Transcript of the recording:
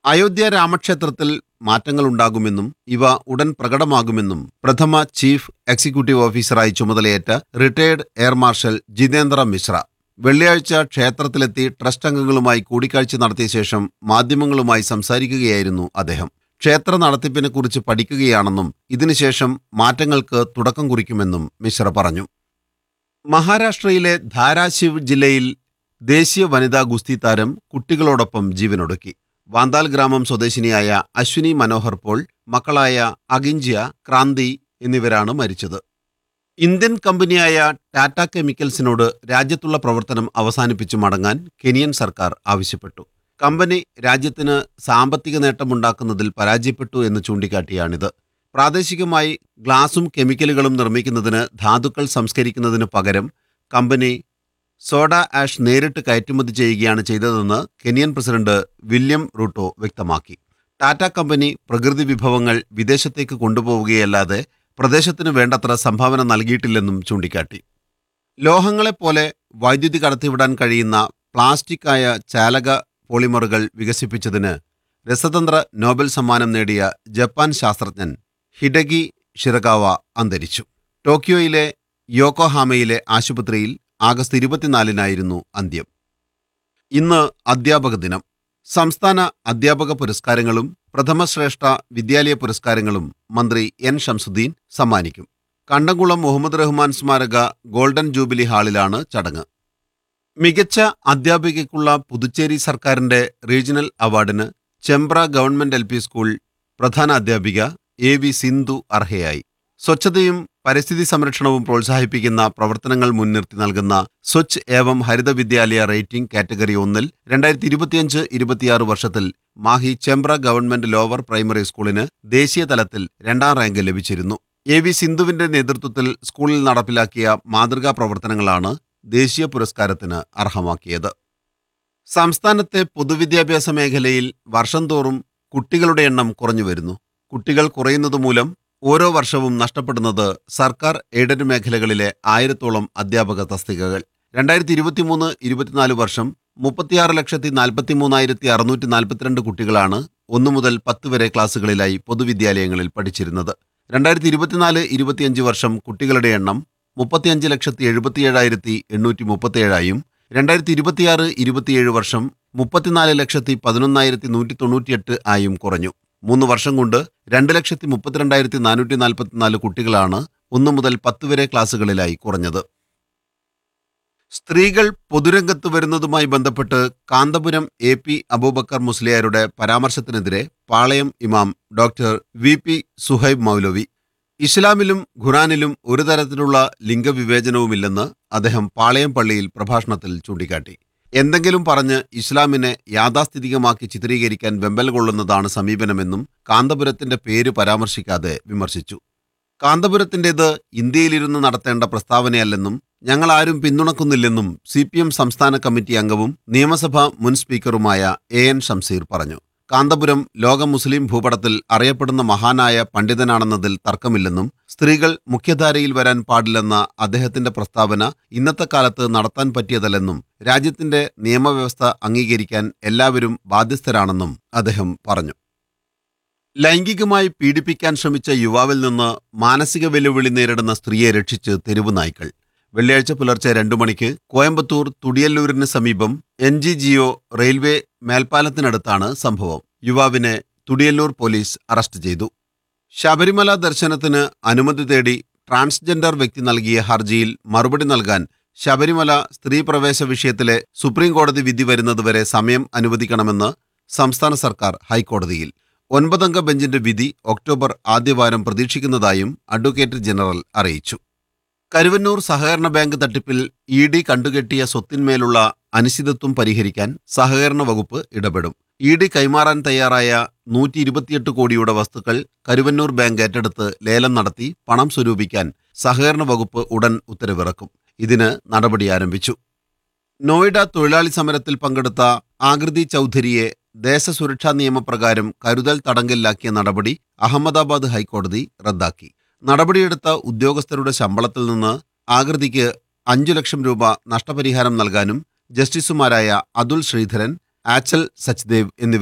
അയോധ്യ രാമക്ഷേത്രത്തിൽ മാറ്റങ്ങളുണ്ടാകുമെന്നും ഇവ ഉടൻ പ്രകടമാകുമെന്നും പ്രഥമ ചീഫ് എക്സിക്യൂട്ടീവ് ഓഫീസറായി ചുമതലയേറ്റ retired air marshal Jitendra Mishra വെള്ളിയാഴ്ച ക്ഷേത്രത്തിലെത്തി ട്രസ്റ്റ് അംഗങ്ങളുമായി കൂടിക്കാഴ്ച നടത്തിയ ശേഷം മാധ്യമങ്ങളുമായി സംസാരിക്കുകയായിരുന്നു അദ്ദേഹം ക്ഷേത്ര നടത്തിപ്പിനെക്കുറിച്ച് പഠിക്കുകയാണെന്നും ഇതിനുശേഷം മാറ്റങ്ങൾക്ക് തുടക്കം കുറിക്കുമെന്നും മിശ്ര പറഞ്ഞു മഹാരാഷ്ട്രയിലെ ധാരാശിവ് ജില്ലയിൽ ദേശീയ വനിതാ ഗുസ്തി താരം കുട്ടികളോടൊപ്പം ജീവനൊടുക്കി വാന്താൽ ഗ്രാമം സ്വദേശിനിയായ അശ്വിനി മനോഹർ പോൾ മക്കളായ അഗിഞ്ചിയ ക്രാന്തി എന്നിവരാണ് മരിച്ചത് ഇന്ത്യൻ കമ്പനിയായ ടാറ്റ കെമിക്കൽസിനോട് രാജ്യത്തുള്ള പ്രവർത്തനം അവസാനിപ്പിച്ചു മടങ്ങാൻ കെനിയൻ സർക്കാർ ആവശ്യപ്പെട്ടു കമ്പനി രാജ്യത്തിന് സാമ്പത്തിക നേട്ടമുണ്ടാക്കുന്നതിൽ പരാജയപ്പെട്ടു എന്ന് ചൂണ്ടിക്കാട്ടിയാണിത് പ്രാദേശികമായി ഗ്ലാസും കെമിക്കലുകളും നിർമ്മിക്കുന്നതിന് ധാതുക്കൾ സംസ്കരിക്കുന്നതിന് പകരം കമ്പനി സോഡ ആഷ് നേരിട്ട് കയറ്റുമതി ചെയ്യുകയാണ് ചെയ്തതെന്ന് കെനിയൻ പ്രസിഡന്റ് വില്യം റൂട്ടോ വ്യക്തമാക്കി ടാറ്റ കമ്പനി പ്രകൃതി വിഭവങ്ങൾ വിദേശത്തേക്ക് കൊണ്ടുപോവുകയല്ലാതെ പ്രദേശത്തിന് വേണ്ടത്ര സംഭാവന നൽകിയിട്ടില്ലെന്നും ചൂണ്ടിക്കാട്ടി ലോഹങ്ങളെപ്പോലെ വൈദ്യുതി കടത്തിവിടാൻ കഴിയുന്ന പ്ലാസ്റ്റിക്കായ ചാലക പോളിമറുകൾ വികസിപ്പിച്ചതിന് രസതന്ത്ര നോബൽ സമ്മാനം നേടിയ ജപ്പാൻ ശാസ്ത്രജ്ഞൻ ഹിഡഗി ഷിറകാവ അന്തരിച്ചു ടോക്കിയോയിലെ യോക്കോഹാമയിലെ ആശുപത്രിയിൽ ആഗസ്റ്റ് ഇരുപത്തിനാലിനായിരുന്നു അന്ത്യം ഇന്ന് അധ്യാപക ദിനം സംസ്ഥാന അധ്യാപക പുരസ്കാരങ്ങളും പ്രഥമശ്രേഷ്ഠ വിദ്യാലയ പുരസ്കാരങ്ങളും മന്ത്രി എൻ ഷംസുദ്ദീൻ സമ്മാനിക്കും കണ്ടംകുളം മുഹമ്മദ് റഹ്മാൻ സ്മാരക ഗോൾഡൻ ജൂബിലി ഹാളിലാണ് ചടങ്ങ് മികച്ച അധ്യാപികയ്ക്കുള്ള പുതുച്ചേരി സർക്കാരിന്റെ റീജിയണൽ അവാർഡിന് Chembra government L P school പ്രധാന അധ്യാപിക എ വി സിന്ധു അർഹയായി സ്വച്ഛതയും പരിസ്ഥിതി സംരക്ഷണവും പ്രോത്സാഹിപ്പിക്കുന്ന പ്രവർത്തനങ്ങൾ മുൻനിർത്തി നൽകുന്ന സ്വച്ഛ് ഏവം ഹരിത വിദ്യാലയ റേറ്റിംഗ് കാറ്റഗറി ഒന്നിൽ രണ്ടായിരത്തി ഇരുപത്തിയഞ്ച് ഇരുപത്തിയാറ് വർഷത്തിൽ Mahe Chembra government lower primary സ്കൂളിന് ദേശീയ തലത്തിൽ രണ്ടാം റാങ്ക് ലഭിച്ചിരുന്നു എ വി സിന്ധുവിന്റെ നേതൃത്വത്തിൽ സ്കൂളിൽ നടപ്പിലാക്കിയ മാതൃകാ പ്രവർത്തനങ്ങളാണ് ദേശീയ പുരസ്കാരത്തിന് അർഹമാക്കിയത് സംസ്ഥാനത്തെ പൊതുവിദ്യാഭ്യാസ മേഖലയിൽ വർഷം തോറും കുട്ടികളുടെ എണ്ണം കുറഞ്ഞു വരുന്നു കുട്ടികൾ കുറയുന്നതുമൂലം ഓരോ വർഷവും നഷ്ടപ്പെടുന്നത് സർക്കാർ എയ്ഡഡ് മേഖലകളിലെ ആയിരത്തോളം അധ്യാപക തസ്തികകൾ രണ്ടായിരത്തി ഇരുപത്തിമൂന്ന് ഇരുപത്തിനാല് വർഷം മുപ്പത്തിയാറ് ലക്ഷത്തി നാൽപ്പത്തി മൂന്നായിരത്തി അറുന്നൂറ്റി നാൽപ്പത്തിരണ്ട് കുട്ടികളാണ് ഒന്നു മുതൽ പത്ത് വരെ ക്ലാസ്സുകളിലായി പൊതുവിദ്യാലയങ്ങളിൽ പഠിച്ചിരുന്നത് രണ്ടായിരത്തി ഇരുപത്തിനാല് ഇരുപത്തിയഞ്ച് വർഷം കുട്ടികളുടെ എണ്ണം മുപ്പത്തിയഞ്ച് ലക്ഷത്തി എഴുപത്തിയേഴായിരത്തി എണ്ണൂറ്റി മുപ്പത്തിയേഴായും രണ്ടായിരത്തി ഇരുപത്തിയാറ് ഇരുപത്തിയേഴ് വർഷം മുപ്പത്തിനാല് ലക്ഷത്തി പതിനൊന്നായിരത്തി നൂറ്റി തൊണ്ണൂറ്റിയെട്ട് ആയും കുറഞ്ഞു മൂന്ന് വർഷം കൊണ്ട് രണ്ട് ലക്ഷത്തി മുപ്പത്തിരണ്ടായിരത്തി നാനൂറ്റി നാൽപ്പത്തിനാല് കുട്ടികളാണ് ഒന്നു മുതൽ പത്ത് വരെ ക്ലാസ്സുകളിലായി കുറഞ്ഞത് സ്ത്രീകൾ പൊതുരംഗത്ത് വരുന്നതുമായി ബന്ധപ്പെട്ട് കാന്തപുരം എ പി അബൂബക്കർ മുസ്ലിയാരുടെ പരാമർശത്തിനെതിരെ പാളയം ഇമാം ഡോക്ടർ വി പി സുഹൈബ് മൗലവി ഇസ്ലാമിലും ഖുറാനിലും ഒരു തരത്തിലുള്ള ലിംഗവിവേചനവുമില്ലെന്ന് അദ്ദേഹം പാളയം പള്ളിയിൽ പ്രഭാഷണത്തിൽ ചൂണ്ടിക്കാട്ടി എന്തെങ്കിലും പറഞ്ഞ് ഇസ്ലാമിനെ യാഥാസ്ഥിതികമാക്കി ചിത്രീകരിക്കാൻ വെമ്പൽ കൊള്ളുന്നതാണ് സമീപനമെന്നും കാന്തപുരത്തിന്റെ പേര് പരാമർശിക്കാതെ വിമർശിച്ചു കാന്തപുരത്തിൻ്റെത് ഇന്ത്യയിലിരുന്ന് നടത്തേണ്ട പ്രസ്താവനയല്ലെന്നും ഞങ്ങൾ ആരും പിന്തുണക്കുന്നില്ലെന്നും സി പി എം സംസ്ഥാന കമ്മിറ്റി അംഗവും നിയമസഭാ മുൻ സ്പീക്കറുമായ എ എൻ ഷംസീർ പറഞ്ഞു കാന്തപുരം ലോക മുസ്ലിം ഭൂപടത്തിൽ അറിയപ്പെടുന്ന മഹാനായ പണ്ഡിതനാണെന്നതിൽ തർക്കമില്ലെന്നും സ്ത്രീകൾ മുഖ്യധാരയിൽ വരാൻ പാടില്ലെന്ന അദ്ദേഹത്തിന്റെ പ്രസ്താവന ഇന്നത്തെ കാലത്ത് നടത്താൻ പറ്റിയതല്ലെന്നും രാജ്യത്തിന്റെ നിയമവ്യവസ്ഥ അംഗീകരിക്കാൻ എല്ലാവരും ബാധ്യസ്ഥരാണെന്നും അദ്ദേഹം പറഞ്ഞു ലൈംഗികമായി പീഡിപ്പിക്കാൻ ശ്രമിച്ച യുവാവിൽ നിന്ന് മാനസിക വെല്ലുവിളി നേരിടുന്ന സ്ത്രീയെ രക്ഷിച്ച് തെരുവ് നായ്ക്കൾ വെള്ളിയാഴ്ച പുലർച്ചെ രണ്ടു മണിക്ക് കോയമ്പത്തൂർ തുടിയല്ലൂരിന് സമീപം എൻ ജി ജിഒ റെയിൽവേ മേൽപ്പാലത്തിനടുത്താണ് സംഭവം യുവാവിനെ തുടിയല്ലൂർ പോലീസ് അറസ്റ്റ് ചെയ്തു ശബരിമല ദർശനത്തിന് അനുമതി തേടി ട്രാൻസ്ജെൻഡർ വ്യക്തി നൽകിയ ഹർജിയിൽ മറുപടി നൽകാൻ ശബരിമല സ്ത്രീ പ്രവേശ വിഷയത്തിലെ സുപ്രീം കോടതി വിധി വരുന്നതുവരെ സമയം അനുവദിക്കണമെന്ന് സംസ്ഥാന സർക്കാർ ഹൈക്കോടതിയിൽ ഒൻപതംഗ ബെഞ്ചിന്റെ വിധി ഒക്ടോബർ ആദ്യവാരം പ്രതീക്ഷിക്കുന്നതായും അഡ്വക്കേറ്റ് ജനറൽ അറിയിച്ചു കരുവന്നൂർ സഹകരണ ബാങ്ക് തട്ടിപ്പിൽ ഇ ഡി കണ്ടുകെട്ടിയ സ്വത്തിന്മേലുള്ള അനിശ്ചിതത്വം പരിഹരിക്കാൻ സഹകരണ വകുപ്പ് ഇടപെടും ഇ ഡി കൈമാറാൻ തയ്യാറായ നൂറ്റി ഇരുപത്തിയെട്ട് കോടിയുടെ വസ്തുക്കൾ കരുവന്നൂർ ബാങ്ക് ഏറ്റെടുത്ത് ലേലം നടത്തി പണം സ്വരൂപിക്കാൻ സഹകരണ വകുപ്പ് ഉടൻ ഉത്തരവിറക്കും ഇതിന് നടപടി ആരംഭിച്ചു നോയിഡ തൊഴിലാളി സമരത്തിൽ പങ്കെടുത്ത ആകൃതി ചൗധരിയെ ദേശസുരക്ഷാ നിയമപ്രകാരം കരുതൽ തടങ്കലിലാക്കിയ നടപടി അഹമ്മദാബാദ് ഹൈക്കോടതി റദ്ദാക്കി നടപടിയെടുത്ത ഉദ്യോഗസ്ഥരുടെ ശമ്പളത്തിൽ നിന്ന് ആകൃതിക്ക് അഞ്ചു ലക്ഷം രൂപ നഷ്ടപരിഹാരം നൽകാനും ജസ്റ്റിസുമാരായ അതുൽ ശ്രീധരൻ ആച്ചൽ സച്ദേവ് എന്നിവർ